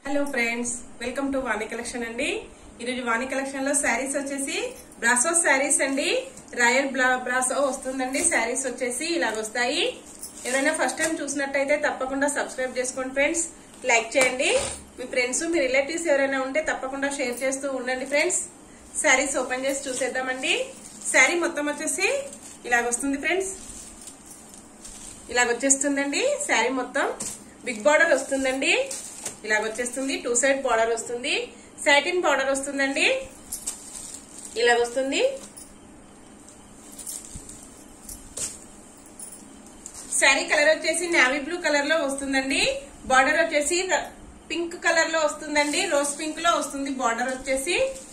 hello friends welcome to Vani collection అండి ఈరోజు వాణి collection లో శారీస్ వచ్చేసి బ్రాసో శారీస్ అండి రాయల్ బ్లా- బ్రాసో వస్తుందండి శారీస్ వచ్చేసి ఇలాగ వస్తాయి ఎవరైనా ఫస్ట్ టైం చూసినట్టయితే తప్పకుండా సబ్స్క్రైబ్ చేసుకోండి ఫ్రెండ్స్ లైక్ చేయండి మీ ఫ్రెండ్స్ మీ రిలేటివ్స్ ఎవరైనా ఉంటే తప్పకుండా షేర్ చేస్తూ ఉండండి ఫ్రెండ్స్ శారీస్ ఓపెన్ చేసి చూసేద్దామండి శారీ మొత్తం వచ్చేసి ఇలాగ వస్తుంది ఫ్రెండ్స్ ఇలాగ వచ్చేస్తుందండి శారీ మొత్తం బిగ్ బార్డర్ వస్తుందండి ఇలాగ వచ్చేస్తుంది టూ సైడ్ బార్డర్ వస్తుంది సాటిన్ బార్డర్ వస్తుందండి ఇలాగ వస్తుంది శారీ కలర్ వచ్చేసి నావీ బ్లూ కలర్ లో వస్తుందండి బార్డర్ వచ్చేసి ర- పింక్ కలర్ లో వస్తుందండి రోజ్ పింక్ లో వస్తుంది బార్డర్ వచ్చేసి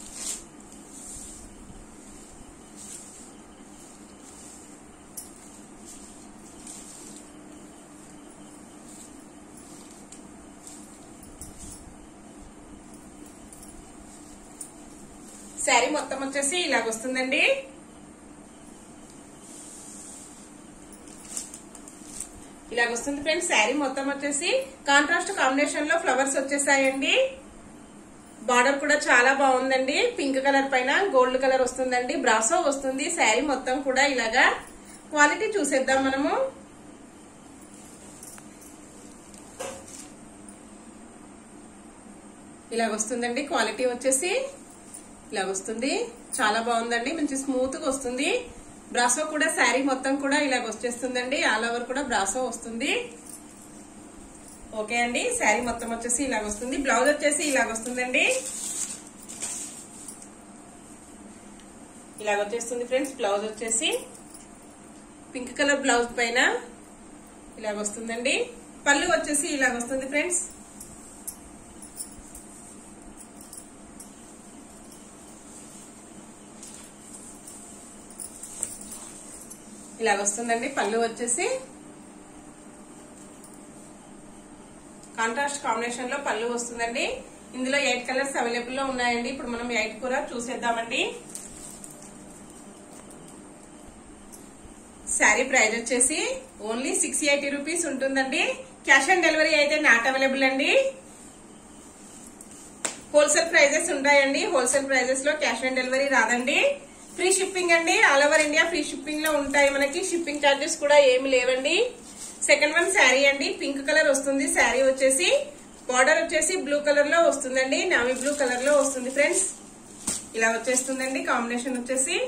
శారీ మొత్తం వచ్చేసి ఇలాగ వస్తుందండి ఇలాగ వస్తుంది ఫ్రెండ్స్ శారీ మొత్తం వచ్చేసి కాంట్రాస్ట్ కాంబినేషన్ లో ఫ్లవర్స్ వచ్చేసాయండి బార్డర్ కూడా చాలా బాగుందండి పింక్ కలర్ పైన గోల్డ్ కలర్ వస్తుందండి బ్రాసో వస్తుంది శారీ మొత్తం కూడా ఇలాగా క్వాలిటీ చూసేద్దాం మనము ఇలాగ వస్తుందండి క్వాలిటీ వచ్చేసి ఇలా వస్తుంది చాలా బాగుందండి మంచి స్మూత్ గా వస్తుంది బ్రాసో కూడా శారీ మొత్తం కూడా ఇలాగ వచ్చేస్తుందండి ఆల్ ఓవర్ కూడా బ్రాసో వస్తుంది ఓకే అండి శారీ మొత్తం వచ్చేసి ఇలాగ వస్తుంది బ్లౌజ్ వచ్చేసి ఇలాగ వస్తుందండి ఇలాగ వచ్చేస్తుంది ఫ్రెండ్స్ బ్లౌజ్ వచ్చేసి పింక్ కలర్ బ్లౌజ్ పైన ఇలాగ వస్తుందండి పళ్ళు వచ్చేసి ఇలాగ వస్తుంది ఫ్రెండ్స్ ఇలాగ వస్తుందండి పళ్ళు వచ్చేసి కాంట్రాస్ట్ కాంబినేషన్ లో పళ్ళు వస్తుందండి ఇందులో ఎయిట్ కలర్స్ అవైలబుల్ లో ఉన్నాయండి ఇప్పుడు మనం ఎయిట్ కూడా చూసేద్దామండి శారీ ప్రైస్ వచ్చేసి ఓన్లీ సిక్స్ ఎయిటీ రూపీస్ ఉంటుందండి క్యాష్ ఆన్ డెలివరీ అయితే నాట్ అవైలబుల్ అండి హోల్సేల్ ప్రైజెస్ ఉంటాయండి హోల్సేల్ ప్రైజెస్ లో క్యాష్ ఆన్ డెలివరీ రాదండి ఫ్రీ షిప్పింగ్ అండి all over India free shipping లో ఉంటాయి మనకి షిప్పింగ్ చార్జెస్ కూడా ఏమి లేవండి సెకండ్ వన్ శారీ అండి పింక్ కలర్ వస్తుంది శారీ వచ్చేసి బార్డర్ వచ్చేసి బ్లూ కలర్ లో వస్తుందండి నావీ బ్లూ కలర్ లో వస్తుంది ఫ్రెండ్స్ ఇలా వచ్చేస్తుందండి కాంబినేషన్ వచ్చేసి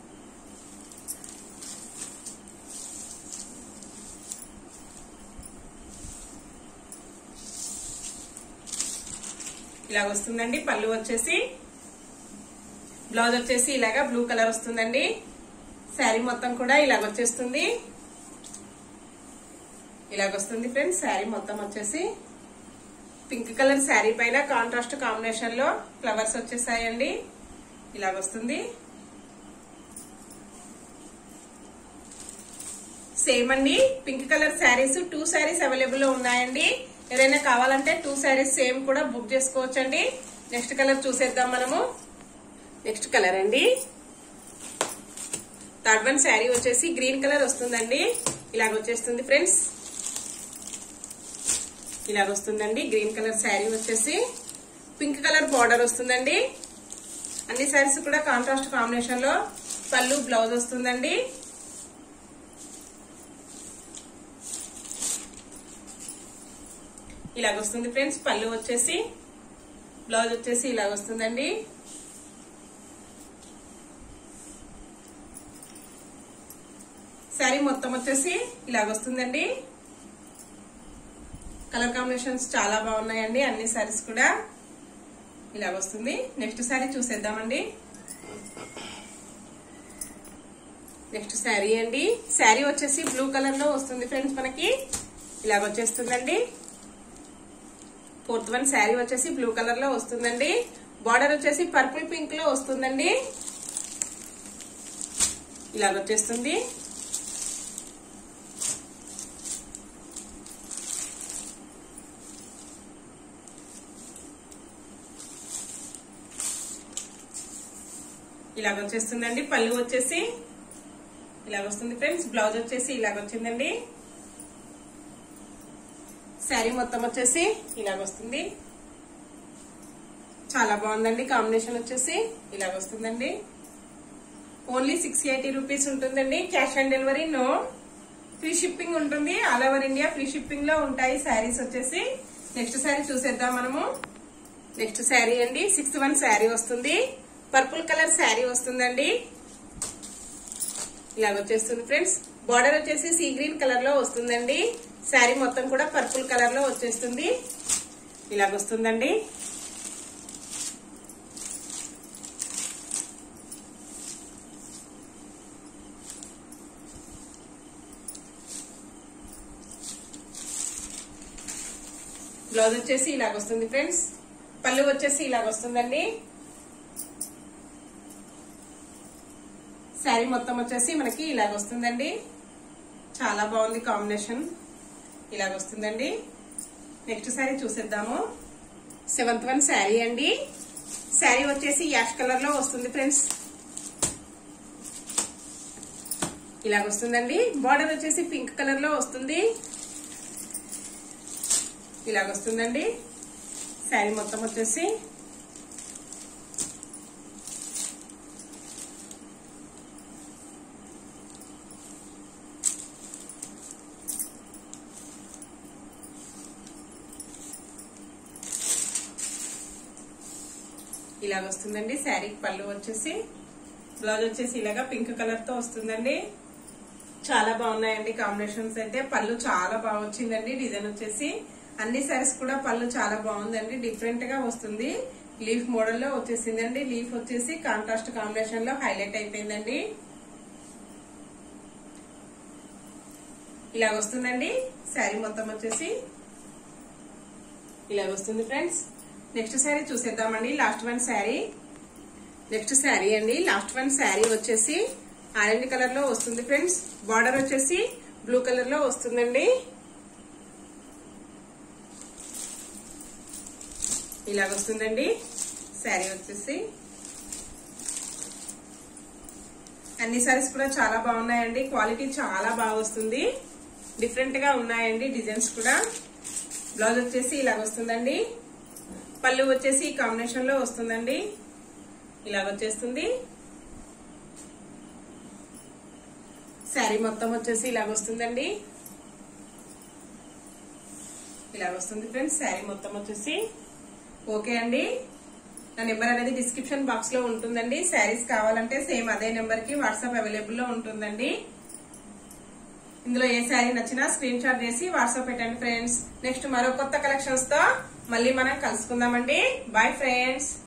ఇలా వస్తుందండి పళ్ళు వచ్చేసి బ్లౌజ్ వచ్చేసి ఇలాగా బ్లూ కలర్ వస్తుందండి శారీ మొత్తం కూడా ఇలాగ వచ్చేస్తుంది ఇలాగ వస్తుంది ఫ్రెండ్స్ శారీ మొత్తం వచ్చేసి పింక్ కలర్ శారీ పైన కాంట్రాస్ట్ కాంబినేషన్ లో ఫ్లవర్స్ వచ్చేసాయండి ఇలాగ వస్తుంది సేమ్ అండి pink colour sarees two sarees available లో ఉన్నాయండి ఏదైనా కావాలంటే టూ శారీస్ సేమ్ కూడా బుక్ చేసుకోవచ్చండి నెక్స్ట్ కలర్ చూసేద్దాం మనము నెక్స్ట్ కలర్ అండి థర్డ్ వన్ శారీ వచ్చేసి గ్రీన్ కలర్ వస్తుందండి ఇలాగ వచ్చేస్తుంది ఫ్రెండ్స్ ఇలాగ వస్తుందండి గ్రీన్ కలర్ శారీ వచ్చేసి పింక్ కలర్ బార్డర్ వస్తుందండి అన్ని శారీస్ కూడా కాంట్రాస్ట్ కాంబినేషన్ లో పళ్ళు బ్లౌజ్ వస్తుందండి ఇలాగ వస్తుంది ఫ్రెండ్స్ పళ్ళు వచ్చేసి బ్లౌజ్ వచ్చేసి ఇలాగ వస్తుందండి శారీ మొత్తం వచ్చేసి ఇలాగ వస్తుందండి కలర్ కాంబినేషన్స్ చాలా బాగున్నాయండి అన్ని శారీస్ కూడా ఇలాగ వస్తుంది నెక్స్ట్ శారీ చూసేద్దామండి నెక్స్ట్ శారీ అండి శారీ వచ్చేసి బ్లూ కలర్ లో వస్తుంది ఫ్రెండ్స్ మనకి ఇలాగ వచ్చేస్తుందండి ఫోర్త్ వన్ శారీ వచ్చేసి బ్లూ కలర్ లో వస్తుందండి బార్డర్ వచ్చేసి పర్పుల్ పింక్ లో వస్తుందండి ఇలాగ వచ్చేస్తుంది ఇలాగ వచ్చేస్తుందండి పళ్ళు వచ్చేసి ఇలాగ వస్తుంది ఫ్రెండ్స్ బ్లౌజ్ వచ్చేసి ఇలాగ వచ్చిందండి శారీ మొత్తం వచ్చేసి ఇలాగ వస్తుంది చాలా బాగుందండి కాంబినేషన్ వచ్చేసి ఇలాగ వస్తుందండి ఓన్లీ సిక్స్ ఎయిటీ రూపీస్ ఉంటుందండి cash on delivery no free shipping ఉంటుంది all over India free shipping లో ఉంటాయి శారీస్ వచ్చేసి నెక్స్ట్ శారీ చూసేద్దాం మనము నెక్స్ట్ శారీ అండి సిక్స్త్ వన్ శారీ వస్తుంది పర్పుల్ కలర్ శారీ వస్తుందండి ఇలాగ వచ్చేస్తుంది ఫ్రెండ్స్ బార్డర్ వచ్చేసి సీ గ్రీన్ కలర్ లో వస్తుందండి శారీ మొత్తం కూడా పర్పుల్ కలర్ లో వచ్చేస్తుంది ఇలాగ వస్తుందండి బ్లౌజ్ వచ్చేసి ఇలాగ వస్తుంది ఫ్రెండ్స్ పళ్ళు వచ్చేసి ఇలాగ వస్తుందండి శారీ మొత్తం వచ్చేసి మనకి ఇలాగ వస్తుందండి చాలా బాగుంది కాంబినేషన్ ఇలాగ వస్తుందండి నెక్స్ట్ శారీ చూసేద్దాము సెవెంత్ వన్ శారీ అండి శారీ వచ్చేసి యాష్ కలర్ లో వస్తుంది ఫ్రెండ్స్ ఇలాగ వస్తుందండి బార్డర్ వచ్చేసి పింక్ కలర్ లో వస్తుంది ఇలాగ వస్తుందండి శారీ మొత్తం వచ్చేసి ఇలాగ వస్తుందండి శారీ పళ్ళు వచ్చేసి బ్లౌజ్ వచ్చేసి ఇలాగా పింక్ కలర్ తో వస్తుందండి చాలా బాగున్నాయండి కాంబినేషన్స్ అయితే పళ్ళు చాలా బాగా వచ్చిందండి డిజైన్ వచ్చేసి అన్ని సారీస్ కూడా పళ్ళు చాలా బాగుందండి డిఫరెంట్ గా వస్తుంది లీఫ్ మోడల్ లో వచ్చేసిందండి లీఫ్ వచ్చేసి కాంట్రాస్ట్ కాంబినేషన్ లో హైలైట్ అయిపోయిందండి ఇలాగ వస్తుందండి శారీ మొత్తం వచ్చేసి ఇలాగ వస్తుంది ఫ్రెండ్స్ నెక్స్ట్ శారీ చూసేద్దామండి last one sari next sari అండి లాస్ట్ వన్ శారీ వచ్చేసి ఆరెంజ్ కలర్ లో వస్తుంది ఫ్రెండ్స్ బార్డర్ వచ్చేసి బ్లూ కలర్ లో వస్తుందండి ఇలాగ వస్తుందండి శారీ వచ్చేసి అన్ని సారీస్ కూడా చాలా బాగున్నాయండి క్వాలిటీ చాలా బాగా వస్తుంది డిఫరెంట్ గా ఉన్నాయండి డిజైన్స్ కూడా బ్లౌజ్ వచ్చేసి ఇలాగ వస్తుందండి పళ్ళు వచ్చేసి ఈ కాంబినేషన్ లో వస్తుందండి ఇలాగ వచ్చేస్తుంది శారీ మొత్తం వచ్చేసి ఇలాగ వస్తుందండి ఇలాగ వస్తుంది ఫ్రెండ్స్ శారీ మొత్తం వచ్చేసి ఓకే అండి నా నెంబర్ అనేది డిస్క్రిప్షన్ బాక్స్ లో ఉంటుందండి శారీస్ కావాలంటే సేమ్ అదే నెంబర్ కి వాట్సాప్ అవైలబుల్ లో ఉంటుందండి ఇందులో ఏ శారీ నచ్చినా స్క్రీన్ షాట్ చేసి వాట్సాప్ పెట్టండి ఫ్రెండ్స్ నెక్స్ట్ మరో కొత్త కలెక్షన్స్ తో మళ్ళీ మనం కలుసుకుందామండి బాయ్ ఫ్రెండ్స్